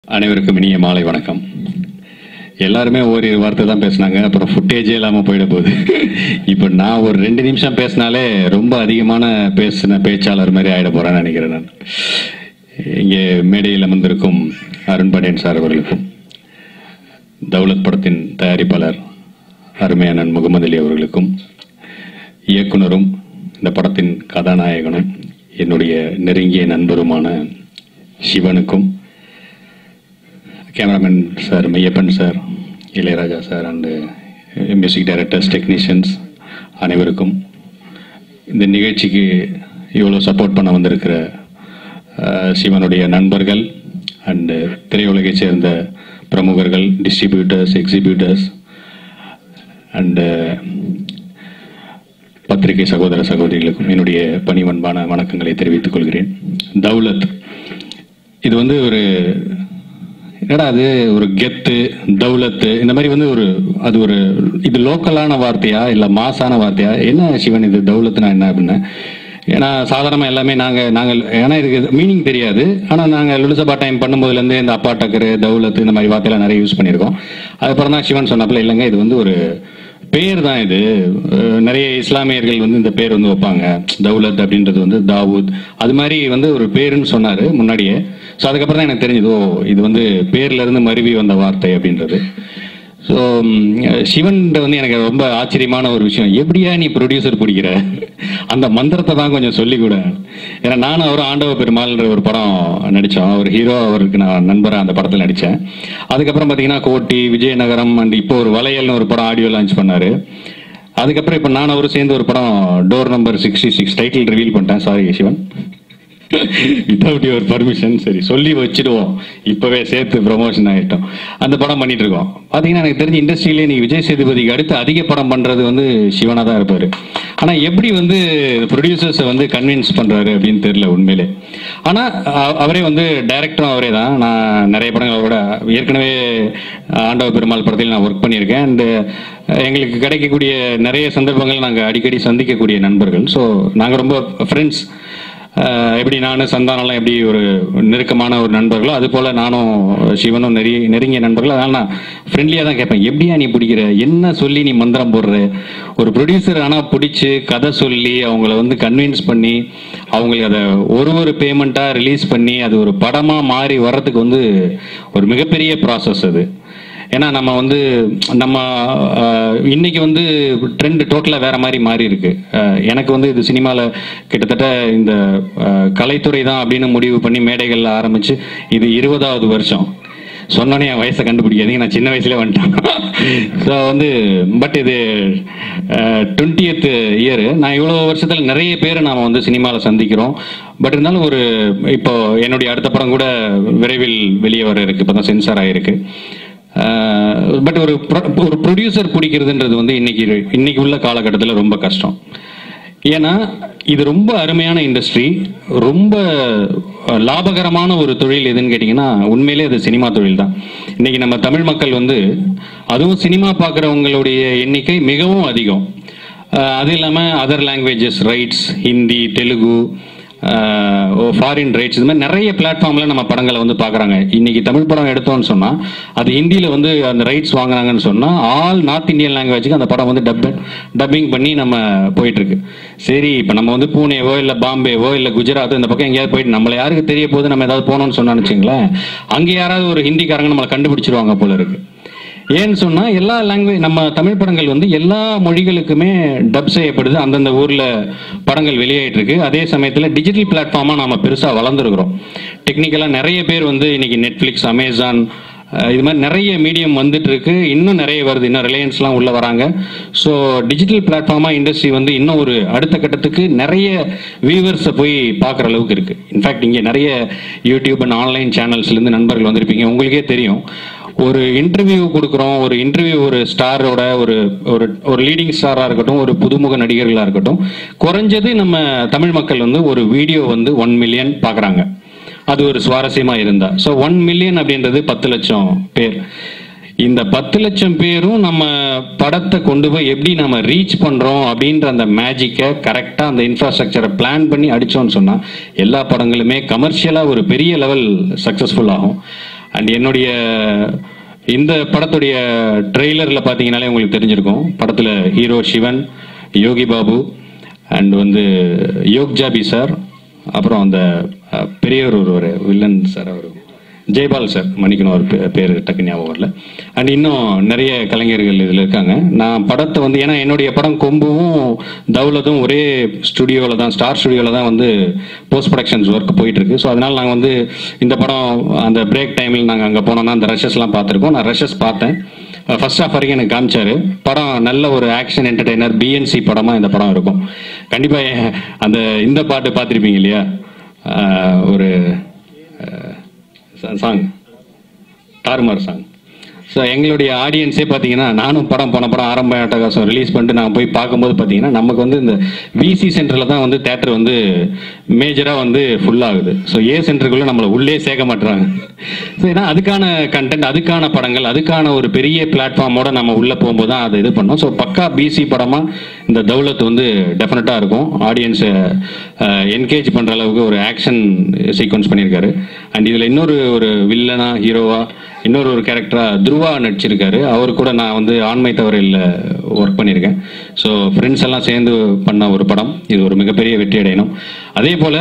அனைவருக்கும் இனிய மாலை வணக்கம் எல்லாருமே ஓரிரு வார்த்தை தான் பேசுனாங்க அப்புறம் ஃபுட்டேஜே இல்லாமல் போயிட போகுது இப்போ நான் ஒரு ரெண்டு நிமிஷம் பேசினாலே ரொம்ப அதிகமான பேசின பேச்சாளர் மாதிரி ஆயிட போறேன்னு நினைக்கிறேன் நான் இங்கே மேடையில் அமர்ந்திருக்கும் அருண் பாண்டியன் சார் அவர்களுக்கும் தௌலத் படத்தின் தயாரிப்பாளர் அருமையானன் முகமது அலி அவர்களுக்கும் இயக்குனரும் இந்த படத்தின் கதாநாயகனும் என்னுடைய நெருங்கிய நண்பருமான சிவனுக்கும் cameraman sir Meyyappan sir Ilaiyaraaja sir and music directors technicians அனைவருக்கும் இந்த நிகழ்ச்சிக்கு இவ்வளோ சப்போர்ட் பண்ண வந்திருக்கிற அஹ், சிவனுடைய நண்பர்கள் அண்டு திரையுலகை சேர்ந்த பிரமுகர்கள் டிஸ்ட்ரிபியூட்டர்ஸ் எக்ஸிபியூட்டர்ஸ் அண்டு பத்திரிகை சகோதர சகோதரிகளுக்கும் என்னுடைய பணிவன்பான வணக்கங்களை தெரிவித்துக் கொள்கிறேன் தௌலத் இது வந்து ஒரு என்னடா அது ஒரு கெத்து தௌலத்து இந்த மாதிரி வந்து ஒரு அது ஒரு இது லோக்கலான வார்த்தையா இல்ல மாசான வார்த்தையா என்ன சிவன் இது தௌலத்துனா என்ன அப்படின்னு ஏன்னா சாதாரணமா எல்லாமே நாங்க நாங்கள் ஏன்னா இதுக்கு மீனிங் தெரியாது ஆனா நாங்க லுலுசபா டைம் பண்ணும்போதுல இருந்தே இந்த அப்பா டக்கரு தௌலத்து இந்த மாதிரி வார்த்தையெல்லாம் நிறைய யூஸ் பண்ணியிருக்கோம் அதுக்கப்புறம் தான் சிவன் சொன்னாப்புல இல்லைங்க இது வந்து ஒரு பேர் தான் இது அஹ் நிறைய இஸ்லாமியர்கள் வந்து இந்த பேர் வந்து வைப்பாங்க தௌலத் அப்படின்றது வந்து தாவூத் அது மாதிரி வந்து ஒரு பேருன்னு சொன்னாரு முன்னாடியே ஸோ அதுக்கப்புறம் தான் எனக்கு தெரிஞ்சது ஓ இது வந்து பேர்ல இருந்து மருவி வந்த வார்த்தை அப்படின்றது ஸோ சிவன் வந்து எனக்கு ரொம்ப ஆச்சரியமான ஒரு விஷயம் எப்படியா நீ ப்ரொடியூசர் பிடிக்கிற அந்த மந்திரத்தை தான் கொஞ்சம் சொல்லி கூட ஏன்னா நானும் அவரும் ஆண்டவ பெருமாள்ன்ற ஒரு படம் நடித்தோம் ஒரு ஹீரோ அவருக்கு நான் நண்பராக அந்த படத்தில் நடித்தேன் அதுக்கப்புறம் பார்த்தீங்கன்னா கோட்டி விஜயநகரம் அண்ட் இப்போ ஒரு வளையல்னு ஒரு படம் ஆடியோ லான்ச் பண்ணாரு அதுக்கப்புறம் இப்போ நான் அவரும் சேர்ந்து ஒரு படம் door number sixty six title reveal பண்ணிட்டேன் sorry Sivan without your permission சரி சொல்லி வச்சிடுவோம் இப்பவே சேர்த்து ப்ரமோஷன் ஆயிட்டோம் அந்த படம் பண்ணிட்டு இருக்கோம் பாத்தீங்கன்னா எனக்கு தெரிஞ்ச இண்டஸ்ட்ரியிலே நீங்க விஜய் சேதுபதிக்கு அடுத்து அதிக படம் பண்றது வந்து சிவனா தான் இருப்பாரு ஆனா எப்படி வந்து ப்ரொடியூசர்ஸை வந்து கன்வின்ஸ் பண்றாரு அப்படின்னு தெரியல உண்மையிலே ஆனா அ- அவரே வந்து டைரக்டரும் அவரே தான் நான் நிறைய படங்கள் அவரோட ஏற்கனவே ஆண்டவ பெருமாள் படத்தில் நான் ஒர்க் பண்ணியிருக்கேன் அண்ட் எங்களுக்கு கிடைக்கக்கூடிய நிறைய சந்தர்ப்பங்கள் நாங்கள் அடிக்கடி சந்திக்கக்கூடிய நண்பர்கள் ஸோ நாங்கள் ரொம்ப ஃப்ரெண்ட்ஸ் ஆஹ் எப்படி நானும் சந்தானம்லாம் எப்படி ஒரு நெருக்கமான ஒரு நண்பர்களோ அது போல நானும் சிவனும் நெறிய நெருங்கிய நண்பர்கள் அதனால நான் ஃப்ரெண்ட்லியாக தான் கேட்பேன் எப்படியா நீ பிடிக்கிற என்ன சொல்லி நீ மந்திரம் போடுற ஒரு ப்ரொடியூசர் ஆனால் பிடிச்சி கதை சொல்லி அவங்கள வந்து கன்வின்ஸ் பண்ணி அவங்களுக்கு அதை ஒரு ஒரு பேமெண்ட்டாக ரிலீஸ் பண்ணி அது ஒரு படமாக மாறி வர்றதுக்கு வந்து ஒரு மிகப்பெரிய ப்ராசஸ் அது ஏன்னா நம்ம வந்து நம்ம அஹ், இன்னைக்கு வந்து ட்ரெண்ட் டோட்டலாக வேற மாதிரி மாறி இருக்கு அஹ், எனக்கு வந்து இது சினிமாவில் கிட்டத்தட்ட இந்த அஹ், கலைத்துறை தான் அப்படின்னு முடிவு பண்ணி மேடைகளில் ஆரம்பிச்சு இது இருபதாவது வருஷம் சொன்னோன்னே என் வயசை கண்டுபிடிக்காதீங்க நான் சின்ன வயசுல வந்துட்டேன் ஸோ வந்து பட் இது டுவெண்ட்டியத் இயர் நான் இவ்வளோ வருஷத்தில் நிறைய பேரை நாம் வந்து சினிமாவில் சந்திக்கிறோம் பட் இருந்தாலும் ஒரு இப்போ என்னுடைய அடுத்த படம் கூட விரைவில் வெளியே வர இருக்கு இப்போ தான் சென்சார் ஆகிருக்கு பட் ஒரு pro- ஒரு ப்ரொடியூசர் பிடிக்கிறதுன்றது வந்து இன்னைக்கு இன்னைக்கு உள்ள காலகட்டத்தில் ரொம்ப கஷ்டம் ஏன்னா இது ரொம்ப அருமையான இண்டஸ்ட்ரி ரொம்ப அஹ், லாபகரமான ஒரு தொழில் எதுன்னு கேட்டிங்கன்னா உண்மையிலே அது சினிமா தொழில் தான் இன்னைக்கு நம்ம தமிழ் மக்கள் வந்து அதுவும் சினிமா பார்க்குறவங்களுடைய எண்ணிக்கை மிகவும் அதிகம் அஹ், அது இல்லாமல் other languages rights Hindi Telugu foreign rights இது மாதிரி நிறைய பிளாட்ஃபார்ம்ல நம்ம படங்களை வந்து பார்க்குறாங்க இன்னைக்கு தமிழ் படம் எடுத்தோம்னு சொன்னால் அது ஹிந்தியில் வந்து அந்த ரைட்ஸ் வாங்குறாங்கன்னு சொன்னால் ஆல் நார்த் இந்தியன் லாங்குவேஜுக்கு அந்த படம் வந்து டப் டப்பிங் பண்ணி நம்ம போயிட்டு இருக்கு சரி இப்போ நம்ம வந்து பூனேவோ இல்லை பாம்பேவோ இல்லை குஜராத் இந்த பக்கம் எங்கேயாவது போயிட்டு நம்மள யாருக்கு தெரிய போகுது நம்ம ஏதாவது போனோம்னு சொன்னான்னு வச்சுங்களேன் அங்கே யாராவது ஒரு ஹிந்திக்காரங்க நம்மளை கண்டுபிடிச்சிருவாங்க போல இருக்கு ஏன்னு சொன்னா எல்லா லாங்குவேஜ் நம்ம தமிழ் படங்கள் வந்து எல்லா மொழிகளுக்குமே டப் செய்யப்படுது அந்தந்த ஊர்ல படங்கள் வெளியாயிட்டு இருக்கு அதே சமயத்துல டிஜிட்டல் பிளாட்ஃபார்மா நாம பெருசா வளர்ந்துருக்கிறோம் டெக்னிக்கலா நிறைய பேர் வந்து இன்னைக்கு நெட்ஃபிளிக்ஸ் அமேசான் அஹ் இது மாதிரி நிறைய மீடியம் வந்துட்டு இருக்கு இன்னும் நிறைய வருது இன்னும் ரிலையன்ஸ்லாம் உள்ள வராங்க ஸோ டிஜிட்டல் பிளாட்ஃபார்மா இண்டஸ்ட்ரி வந்து இன்னும் ஒரு அடுத்த கட்டத்துக்கு நிறைய வியூவர்ஸை போய் பார்க்குற அளவுக்கு இருக்கு இன்ஃபேக்ட் இங்கே நிறைய யூடியூப் அண்ட் ஆன்லைன் சேனல்ஸ்லேருந்து நண்பர்கள் வந்திருப்பீங்க உங்களுக்கே தெரியும் ஒரு இன்டர்வியூ கொடுக்குறோம் ஒரு இன்டர்வியூ ஒரு ஸ்டாரோட ஒரு ஒரு ஒரு லீடிங் ஸ்டாராக இருக்கட்டும் ஒரு புதுமுக நடிகர்களாக இருக்கட்டும் குறைஞ்சது நம்ம தமிழ் மக்கள் வந்து ஒரு வீடியோ வந்து ஒன் மில்லியன் பார்க்குறாங்க அது ஒரு சுவாரஸ்யமா இருந்தா ஸோ ஒன் மில்லியன் அப்படின்றது பத்து லட்சம் பேர் இந்த பத்து லட்சம் பேரும் நம்ம படத்தை கொண்டு போய் எப்படி நம்ம ரீச் பண்றோம் அப்படின்ற அந்த மேஜிக்கை கரெக்டா அந்த இன்ஃப்ராஸ்ட்ரக்சரை பிளான் பண்ணி அடிச்சோம்னு சொன்னா எல்லா படங்களுமே கமர்ஷியலா ஒரு பெரிய லெவல் சக்சஸ்ஃபுல் ஆகும் அண்ட் என்னுடைய இந்த படத்துடைய ட்ரெய்லரில் பார்த்தீங்கனாலே உங்களுக்கு தெரிஞ்சிருக்கும் படத்தில் ஹீரோ சிவன் யோகி பாபு அண்ட் வந்து யோக் ஜாபி சார் அப்புறம் அந்த அஹ், பெரியவர் ஒருவர் வில்லன் சார் அவர் ஜெய்பால் சார் மன்னிக்கணும் அவர் பே- பேர் டக்கு ஞாபகம் வரல அண்ட் இன்னும் நிறைய கலைஞர்கள் இதில் இருக்காங்க நான் படத்தை வந்து ஏன்னா என்னுடைய படம் கொம்பும் தௌலத்தும் ஒரே ஸ்டுடியோவில் தான் ஸ்டார் ஸ்டுடியோவில் தான் வந்து போஸ்ட் ப்ரொடக்ஷன்ஸ் ஒர்க் போயிட்டு இருக்கு ஸோ அதனால நாங்கள் வந்து இந்த படம் அந்த பிரேக் டைமில் நாங்கள் அங்கே போனோம்னா அந்த ரஷஸ்லாம் பார்த்துருக்கோம் நான் ரஷஸ் பார்த்தேன் ஃபர்ஸ்ட் ஹாஃப் வரைக்கும் எனக்கு காமிச்சாரு படம் நல்ல ஒரு ஆக்ஷன் என்டர்டெய்னர் பிஎன்சி படமா இந்த படம் இருக்கும் கண்டிப்பா எ- அந்த இந்த பாட்டு பார்த்துருப்பீங்க இல்லையா அஹ், ஒரு சாங் தாறுமாறு சாங் ஸோ எங்களுடைய ஆடியன்ஸே பார்த்தீங்கன்னா நானும் படம் போன படம் ஆரம்ப அட்டகாசம் ரிலீஸ் பண்ணிட்டு நான் போய் பார்க்கும்போது பார்த்தீங்கன்னா நமக்கு வந்து இந்த விசி சென்டரில் தான் வந்து தேட்டர் வந்து மேஜராக வந்து full ஆகுது ஸோ ஏ சென்டருக்குள்ளே நம்மளை உள்ளே சேர்க்க மாட்டுறாங்க ஸோ ஏன்னா அதுக்கான கண்டென்ட் அதுக்கான படங்கள் அதுக்கான ஒரு பெரிய பிளாட்ஃபார்மோட நம்ம உள்ளே போகும்போது தான் அதை இது பண்ணோம் ஸோ பக்கா பிசி படமாக இந்த தௌலத் வந்து டெஃபினட்டாக இருக்கும் ஆடியன்ஸை என்கேஜ் பண்ணுற அளவுக்கு ஒரு ஆக்ஷன் சீக்வன்ஸ் பண்ணியிருக்காரு அண்ட் இதில் இன்னொரு ஒரு வில்லனா ஹீரோவா இன்னொரு ஒரு கேரக்டரா துருவா நடிச்சிருக்காரு அவர் கூட நான் வந்து ஆண்மை தவறில் ஒர்க் பண்ணியிருக்கேன் ஸோ ஃப்ரெண்ட்ஸ் எல்லாம் சேர்ந்து பண்ண ஒரு படம் இது ஒரு மிகப்பெரிய வெற்றி அடையணும் அதே போல்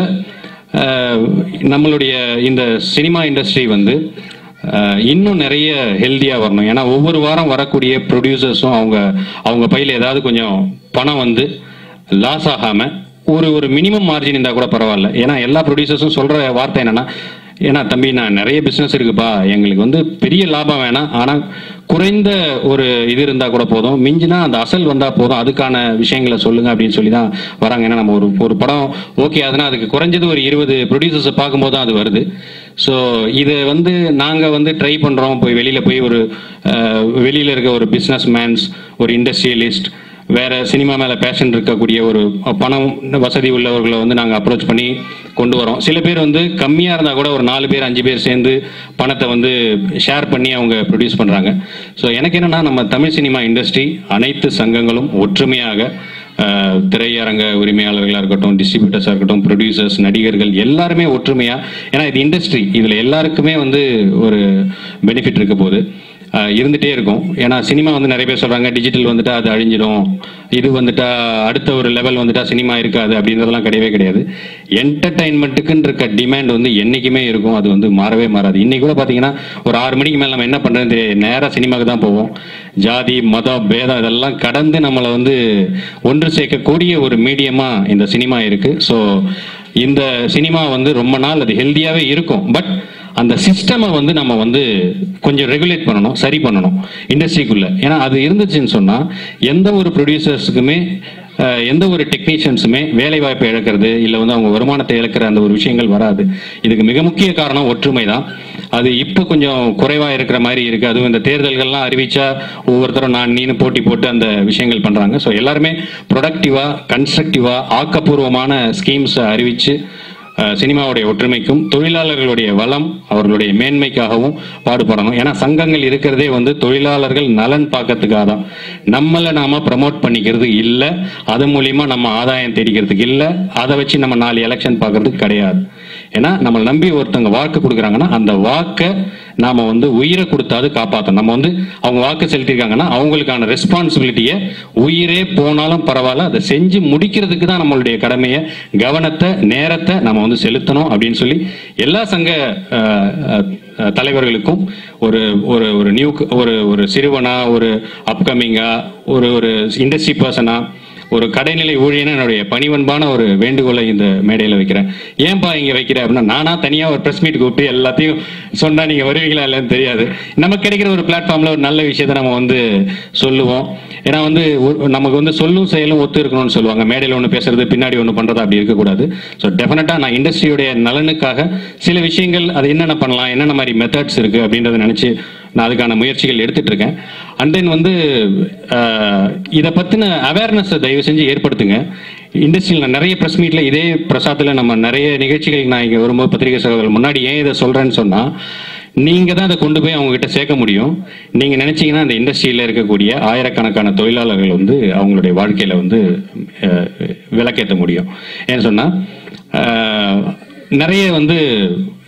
நம்மளுடைய இந்த சினிமா இண்டஸ்ட்ரி வந்து அஹ், இன்னும் நிறைய ஹெல்த்தியாக வரணும் ஏன்னா ஒவ்வொரு வாரம் வரக்கூடிய ப்ரொடியூசர்ஸும் அவங்க அவங்க பையில் ஏதாவது கொஞ்சம் பணம் வந்து லாஸ் ஆகாமல் ஒரு ஒரு மினிமம் மார்ஜின் இருந்தால் கூட பரவாயில்ல ஏன்னா எல்லா ப்ரொடியூசர்ஸும் சொல்கிற வார்த்தை என்னன்னா ஏன்னா தம்பி நான் நிறைய பிஸ்னஸ் இருக்குப்பா எங்களுக்கு வந்து பெரிய லாபம் வேணாம் ஆனால் குறைந்த ஒரு இது இருந்தால் கூட போதும் மிஞ்சினா அந்த அசல் வந்தால் போதும் அதுக்கான விஷயங்களை சொல்லுங்க அப்படின்னு சொல்லி தான் வராங்க ஏன்னா நம்ம ஒரு ஒரு படம் ஓகே அதுனா அதுக்கு குறைஞ்சது ஒரு இருபது ப்ரொடியூசர்ஸை பார்க்கும்போது தான் அது வருது ஸோ இதை வந்து நாங்கள் வந்து ட்ரை பண்ணுறோம் போய் வெளியில் போய் ஒரு வெளியில் இருக்க ஒரு பிஸ்னஸ் மேன்ஸ் ஒரு இண்டஸ்ட்ரியலிஸ்ட் வேற சினிமா மேல பேஷன் இருக்கக்கூடிய ஒரு பணம் வசதி உள்ளவர்களை வந்து நாங்க அப்ரோச் பண்ணி கொண்டு வரோம் சில பேர் வந்து கம்மியா இருந்தா கூட ஒரு நாலு பேர் அஞ்சு பேர் சேர்ந்து பணத்தை வந்து ஷேர் பண்ணி அவங்க ப்ரொடியூஸ் பண்றாங்க ஸோ எனக்கு என்னன்னா நம்ம தமிழ் சினிமா இண்டஸ்ட்ரி அனைத்து சங்கங்களும் ஒற்றுமையாக அஹ், திரையரங்க உரிமையாளர்களாக இருக்கட்டும் டிஸ்ட்ரிபியூட்டர்ஸாக இருக்கட்டும் ப்ரொடியூசர்ஸ் நடிகர்கள் எல்லாருமே ஒற்றுமையா ஏன்னா இது இண்டஸ்ட்ரி இதுல எல்லாருக்குமே வந்து ஒரு பெனிஃபிட் இருக்க போகுது ஆஹ் இருந்துட்டே இருக்கும் ஏன்னா சினிமா வந்து நிறைய பேர் சொல்றாங்க டிஜிட்டல் வந்துட்டா அது அழிஞ்சிடும் இது வந்துட்டா அடுத்த ஒரு லெவல் வந்துட்டா சினிமா இருக்காது அப்படின்றதெல்லாம் கிடையவே கிடையாது என்டர்டைன்மெண்ட்டுக்குன்னு இருக்க டிமாண்ட் வந்து என்னைக்குமே இருக்கும் அது வந்து மாறவே மாறாது இன்னைக்கு கூட பாத்தீங்கன்னா ஒரு ஆறு மணிக்கு மேல நம்ம என்ன பண்றதுன்னு தெரியாது நேரா சினிமாக்கு தான் போவோம் ஜாதி மதம் பேதம் இதெல்லாம் கடந்து நம்மளை வந்து ஒன்று சேர்க்கக்கூடிய ஒரு மீடியமா இந்த சினிமா இருக்கு ஸோ இந்த சினிமா வந்து ரொம்ப நாள் அது ஹெல்த்தியாவே இருக்கும் பட் அந்த சிஸ்டமை வந்து நம்ம வந்து கொஞ்சம் ரெகுலேட் பண்ணணும் சரி பண்ணணும் இண்டஸ்ட்ரிக்குள்ள ஏன்னா அது இருந்துச்சுன்னு சொன்னா எந்த ஒரு ப்ரொடியூசர்ஸுக்குமே அஹ், எந்த ஒரு டெக்னீஷியன்ஸுமே வேலை வாய்ப்பை இழக்கிறது இல்லை வந்து அவங்க வருமானத்தை இழக்கிற அந்த ஒரு விஷயங்கள் வராது இதுக்கு மிக முக்கிய காரணம் ஒற்றுமை தான் அது இப்போ கொஞ்சம் குறைவா இருக்கிற மாதிரி இருக்கு அதுவும் இந்த தேர்தல்கள்லாம் அறிவிச்சா ஒவ்வொருத்தரும் நான் நீனு போட்டி போட்டு அந்த விஷயங்கள் பண்றாங்க ஸோ எல்லாருமே ப்ரொடக்டிவா கன்ஸ்ட்ரக்டிவா ஆக்கப்பூர்வமான ஸ்கீம்ஸை அறிவிச்சு அஹ் சினிமாவுடைய ஒற்றுமைக்கும் தொழிலாளர்களுடைய வளம் அவர்களுடைய மேன்மைக்காகவும் பாடுபடணும் ஏன்னா சங்கங்கள் இருக்கிறதே வந்து தொழிலாளர்கள் நலன் பார்க்கறதுக்காக தான் நம்மளை நாம ப்ரமோட் பண்ணிக்கிறது இல்லை அது மூலியமா நம்ம ஆதாயம் தேடிக்கிறதுக்கு இல்லை அதை வச்சு நம்ம நாலு எலெக்ஷன் பார்க்கறதுக்கு கிடையாது ஏன்னா நம்மளை நம்பி ஒருத்தவங்க வாக்கு கொடுக்குறாங்கன்னா அந்த வாக்கை நாம வந்து உயிரை கொடுத்தாது காப்பாற்றணும் நம்ம வந்து அவங்க வாக்கு செலுத்திருக்காங்கன்னா அவங்களுக்கான ரெஸ்பான்சிபிலிட்டியை உயிரே போனாலும் பரவாயில்ல அதை செஞ்சு முடிக்கிறதுக்கு தான் நம்மளுடைய கடமையை கவனத்தை நேரத்தை நம்ம வந்து செலுத்தணும் அப்படின்னு சொல்லி எல்லா சங்க அஹ், அஹ், தலைவர்களுக்கும் ஒரு ஒரு ஒரு நியூ ஒரு ஒரு சிறுவனா ஒரு அப்கமிங்கா ஒரு ஒரு இண்டஸ்ட்ரி பர்சனா ஒரு கடைநிலை ஊழியனா என்னுடைய பணிவன்பான ஒரு வேண்டுகோளை இந்த மேடையில் வைக்கிறேன் ஏன்பா இங்க வைக்கிற அப்படின்னா நானா தனியா ஒரு பிரஸ் மீட் கூப்பிட்டு எல்லாத்தையும் சொன்னா நீங்க வருவீங்களா இல்லைன்னு தெரியாது நமக்கு கிடைக்கிற ஒரு பிளாட்ஃபார்ம்ல ஒரு நல்ல விஷயத்தை நம்ம வந்து சொல்லுவோம் ஏன்னா வந்து ஒரு- நமக்கு வந்து சொல்லும் செயலும் ஒத்து இருக்கணும்னு சொல்லுவாங்க மேடையில் ஒன்று பேசுறது பின்னாடி ஒன்று பண்றது அப்படி இருக்கக்கூடாது ஸோ டெஃபினட்டா நான் இண்டஸ்ட்ரியுடைய நலனுக்காக சில விஷயங்கள் அது என்னென்ன பண்ணலாம் என்னென்ன மாதிரி மெத்தட்ஸ் இருக்கு அப்படின்றத நினைச்சு நான் அதுக்கான முயற்சிகள் எடுத்துட்டு இருக்கேன் அண்ட் தென் வந்து இதை பத்தின அவேர்னஸ் தயவு செஞ்சு ஏற்படுத்துங்க இண்டஸ்ட்ரியில் நான் நிறைய ப்ரெஸ் மீட்ல இதே பிரசாத்தில் நம்ம நிறைய நிகழ்ச்சிகள் நான் இங்கே வரும்போது பத்திரிகை சகோதரர்கள் முன்னாடி ஏன் இதை சொல்றேன்னு சொன்னா நீங்க தான் அதை கொண்டு போய் அவங்க கிட்ட சேர்க்க முடியும் நீங்க நினைச்சீங்கன்னா அந்த இண்டஸ்ட்ரியில இருக்கக்கூடிய ஆயிரக்கணக்கான தொழிலாளர்கள் வந்து அவங்களுடைய வாழ்க்கையில வந்து அஹ், விளக்கேற்ற முடியும் ஏன்னு சொன்னா அஹ், நிறைய வந்து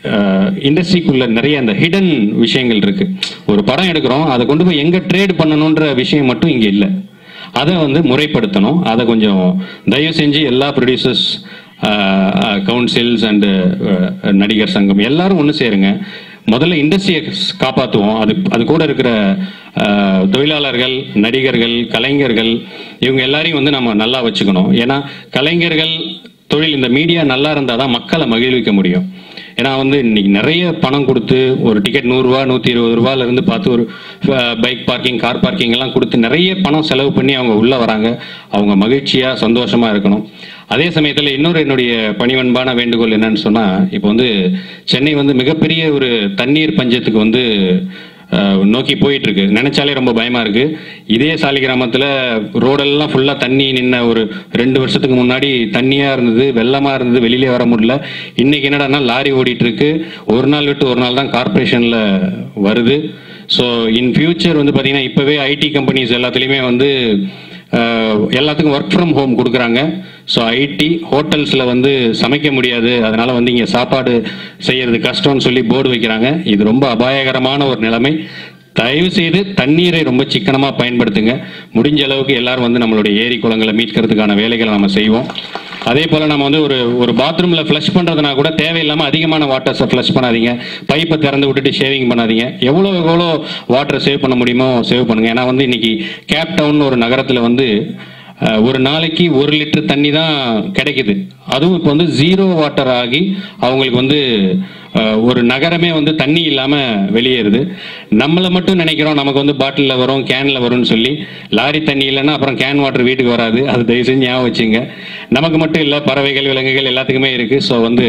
இண்டஸ்ட்ரிக்குள்ள நிறைய அந்த ஹிடன் விஷயங்கள் இருக்கு ஒரு படம் எடுக்கிறோம் அதை கொண்டு போய் எங்க ட்ரேட் பண்ணணுன்ற விஷயம் மட்டும் இங்க இல்லை அதை வந்து முறைப்படுத்தணும் அதை கொஞ்சம் தயவு செஞ்சு எல்லா ப்ரொடியூசர்ஸ் கவுன்சில்ஸ் அண்டு நடிகர் சங்கம் எல்லாரும் ஒன்று சேருங்க முதல்ல இண்டஸ்ட்ரியை காப்பாற்றுவோம் அது அது கூட இருக்கிற அஹ், தொழிலாளர்கள் நடிகர்கள் கலைஞர்கள் இவங்க எல்லாரையும் வந்து நம்ம நல்லா வச்சுக்கணும் ஏன்னா கலைஞர்கள் தொழில் இந்த மீடியா நல்லா இருந்தால் தான் மக்களை மகிழ்விக்க முடியும் ஏன்னா வந்து இன்னைக்கு நிறைய பணம் கொடுத்து ஒரு டிக்கெட் நூறுரூவா நூற்றி இருபது ரூபால இருந்து பார்த்து ஒரு பைக் பார்க்கிங் கார் பார்க்கிங் எல்லாம் கொடுத்து நிறைய பணம் செலவு பண்ணி அவங்க உள்ள வராங்க அவங்க மகிழ்ச்சியா சந்தோஷமா இருக்கணும் அதே சமயத்தில் இன்னொரு என்னுடைய பணிவன்பான வேண்டுகோள் என்னன்னு சொன்னா இப்போ வந்து சென்னை வந்து மிகப்பெரிய ஒரு தண்ணீர் பஞ்சத்துக்கு வந்து அஹ், நோக்கி போயிட்டு இருக்கு நினைச்சாலே ரொம்ப பயமா இருக்கு இதே சாலி கிராமத்துல ரோடெல்லாம் ஃபுல்லா தண்ணி நின்ன ஒரு ரெண்டு வருஷத்துக்கு முன்னாடி தண்ணியா இருந்தது வெள்ளமா இருந்தது வெளியிலே வர முடியல இன்னைக்கு என்னடான்னா லாரி ஓடிட்டு இருக்கு ஒரு நாள் விட்டு ஒரு நாள் தான் கார்ப்பரேஷன்ல வருது ஸோ இன் ஃபியூச்சர் வந்து பார்த்தீங்கன்னா இப்போவே ஐடி கம்பெனிஸ் எல்லாத்துலேயுமே வந்து அஹ், எல்லாத்துக்கும் ஒர்க் ஃப்ரம் ஹோம் கொடுக்குறாங்க ஸோ ஐடி ஹோட்டல்ஸில் வந்து சமைக்க முடியாது அதனால வந்து இங்கே சாப்பாடு செய்யறது கஷ்டம்னு சொல்லி போர்டு வைக்கிறாங்க இது ரொம்ப அபாயகரமான ஒரு நிலைமை தயவு செய்து தண்ணீரை ரொம்ப சிக்கனமா பயன்படுத்துங்க முடிஞ்ச அளவுக்கு எல்லாரும் வந்து நம்மளுடைய ஏரி குளங்களை மீட்கிறதுக்கான வேலைகளை நம்ம செய்வோம் அதே போல நம்ம வந்து ஒரு ஒரு பாத்ரூம்ல ஃப்ளஷ் பண்றதுனா கூட தேவையில்லாம அதிகமான வாட்டர்ஸை ஃப்ளஷ் பண்ணாதீங்க பைப்பை திறந்து விட்டுட்டு ஷேவிங் பண்ணாதீங்க எவ்வளோ எவ்வளோ வாட்டர் சேவ் பண்ண முடியுமோ சேவ் பண்ணுங்க ஏன்னா வந்து இன்னைக்கு கேப் டவுன் ஒரு நகரத்துல வந்து அஹ், ஒரு நாளைக்கு ஒரு லிட்டர் தண்ணி தான் கிடைக்குது அதுவும் இப்போ வந்து ஜீரோ வாட்டர் ஆகி அவங்களுக்கு வந்து அஹ், ஒரு நகரமே வந்து தண்ணி இல்லாம வெளியேறுது நம்மளை மட்டும் நினைக்கிறோம் நமக்கு வந்து பாட்டிலில் வரும் கேன்ல வரும்னு சொல்லி லாரி தண்ணி இல்லைன்னா அப்புறம் கேன் வாட்டர் வீட்டுக்கு வராது அது தயவு செஞ்சு ஞாபகம் வச்சுங்க நமக்கு மட்டும் இல்லை பறவைகள் விலங்குகள் எல்லாத்துக்குமே இருக்கு ஸோ வந்து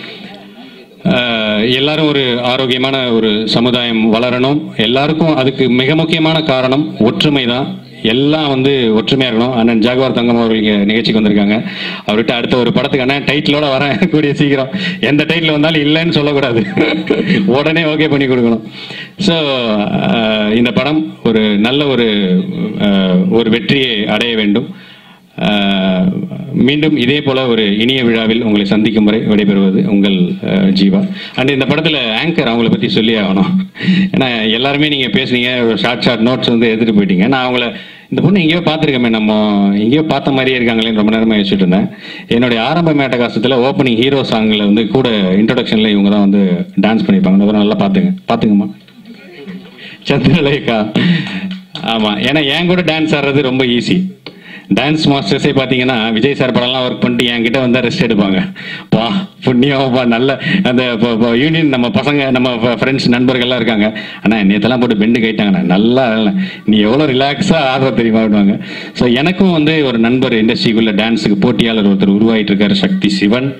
அஹ், எல்லாரும் ஒரு ஆரோக்கியமான ஒரு சமுதாயம் வளரணும் எல்லாருக்கும் அதுக்கு மிக முக்கியமான காரணம் ஒற்றுமை தான் எல்லாம் வந்து ஒற்றுமையா இருக்கணும் அண்ணன் ஜாகுவார் தங்கம் அவர்கள் இங்க நிகழ்ச்சிக்கு வந்திருக்காங்க அவர்கிட்ட அடுத்த ஒரு படத்துக்கு அண்ணன் டைட்டிலோட வரேன் கூடிய சீக்கிரம் எந்த டைட்டில் வந்தாலும் இல்லைன்னு சொல்லக்கூடாது உடனே ஓகே பண்ணி கொடுக்கணும் ஸோ இந்த படம் ஒரு நல்ல ஒரு அஹ், ஒரு வெற்றியை அடைய வேண்டும் ஆஹ் மீண்டும் இதே போல ஒரு இனிய விழாவில் உங்களை சந்திக்கும் வரை விடைபெறுவது உங்கள் ஆஹ், ஜீவா அண்ட் இந்த படத்துல ஆங்கர் அவங்கள பத்தி சொல்லி ஆகணும் ஏன்னா எல்லாருமே நீங்க பேசுனீங்க ஒரு ஷார்ட் ஷார்ட் நோட்ஸ் வந்து எடுத்துட்டு போயிட்டீங்க நான் அவங்கள இந்த பொண்ணு எங்கேயோ பார்த்துருக்கமே நம்ம எங்கேயோ பார்த்த மாதிரியே இருக்காங்களேன்னு ரொம்ப நேரமா யோசிச்சுட்டு இருந்தேன் என்னுடைய ஆரம்ப மேட்டகாசத்துல ஓப்பனிங் ஹீரோ சாங்ல வந்து கூட இன்ட்ரோடக்ஷன்ல இவங்க தான் வந்து டான்ஸ் பண்ணியிருப்பாங்க அதெல்லாம் நல்லா பார்த்துங்க பார்த்துங்கம்மா சந்திரலேகா ஆமா ஏன்னா என் கூட டான்ஸ் ஆடுறது ரொம்ப ஈஸி டான்ஸ் மாஸ்டர்ஸே பார்த்தீங்கன்னா விஜய் சார் படம்லாம் ஒர்க் பண்ணிட்டு என்கிட்ட வந்தால் ரெஸ்ட் எடுப்பாங்க பா புண்ணியம்ப்பா நல்ல அந்த யூனியன் நம்ம பசங்க நம்ம ஃப்ரெண்ட்ஸ் நண்பர்கள்லாம் இருக்காங்க ஆனால் நேத்தெல்லாம் போட்டு பெண்டு கைட்டாங்கண்ணா நல்லா ஆடல. நீ எவ்வளோ ரிலாக்ஸாக ஆடுற தெரியுமா அப்படிவாங்க ஸோ எனக்கும் வந்து ஒரு நண்பர் இண்டஸ்ட்ரிக்குள்ள டான்ஸுக்கு போட்டியாளர் ஒருத்தர் உருவாகிட்டு இருக்காரு சக்தி சிவன்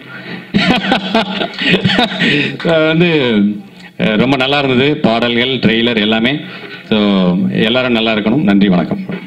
அஹ் வந்து அஹ் ரொம்ப நல்லா இருந்தது பாடல்கள் ட்ரெய்லர் எல்லாமே ஸோ எல்லாரும் நல்லா இருக்கணும் நன்றி வணக்கம்